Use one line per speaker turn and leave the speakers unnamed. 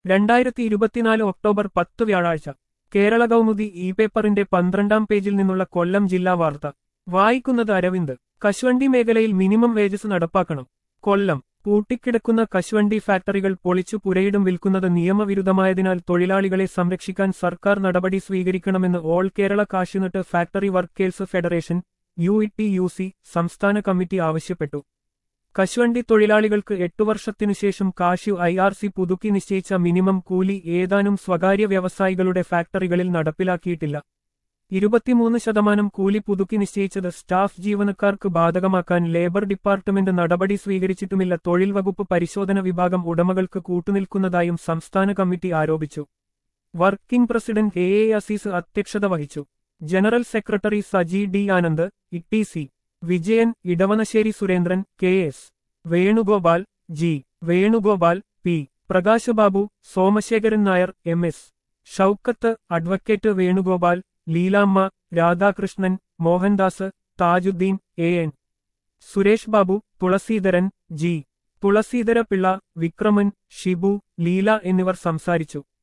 രണ്ടായിരത്തി ഇരുപത്തിനാല് ഒക്ടോബർ പത്ത് വ്യാഴാഴ്ച കേരള കൗമുദി ഇ പേപ്പറിന്റെ പന്ത്രണ്ടാം പേജിൽ നിന്നുള്ള കൊല്ലം ജില്ലാ വാർത്ത വായിക്കുന്നത് അരവിന്ദ് കശുവണ്ടി മേഖലയിൽ മിനിമം വേജസ് നടപ്പാക്കണം കൊല്ലം പൂട്ടിക്കിടക്കുന്ന കശുവണ്ടി ഫാക്ടറികൾ പൊളിച്ചു പുരയിടും വിൽക്കുന്നത് നിയമവിരുദ്ധമായതിനാൽ തൊഴിലാളികളെ സംരക്ഷിക്കാൻ സർക്കാർ നടപടി സ്വീകരിക്കണമെന്ന് all Kerala cashew nut factory workers federation U E T U C സംസ്ഥാന കമ്മിറ്റി ആവശ്യപ്പെട്ടു കശുവണ്ടി തൊഴിലാളികൾക്ക് എട്ടു വർഷത്തിനുശേഷം കാഷ്യു ഐ ആർ സി പുതുക്കി നിശ്ചയിച്ച മിനിമം കൂലി ഏതാനും സ്വകാര്യ വ്യവസായികളുടെ ഫാക്ടറികളിൽ നടപ്പിലാക്കിയിട്ടില്ല ഇരുപത്തിമൂന്ന് ശതമാനം കൂലി പുതുക്കി നിശ്ചയിച്ചത് സ്റ്റാഫ് ജീവനക്കാർക്ക് ബാധകമാക്കാൻ ലേബർ ഡിപ്പാർട്ട്മെന്റ് നടപടി സ്വീകരിച്ചിട്ടുമില്ല തൊഴിൽ വകുപ്പ് പരിശോധന വിഭാഗം ഉടമകൾക്ക് കൂട്ടുനിൽക്കുന്നതായും സംസ്ഥാന കമ്മിറ്റി ആരോപിച്ചു working president A A Azeez അധ്യക്ഷത വഹിച്ചു general secretary Saji D Anand E C Vijayan Edavanassery Surendran K S Venugopal G Venugopal P Prakash Babu Somasekharan Nair M S Shoukath advocate Venugopal Leelamma Radhakrishnan Mohandas Thajuddin A N Suresh Babu Thulaseedharan G Thulaseedhara Pillai Vikraman Shibu Leela എന്നിവർ സംസാരിച്ചു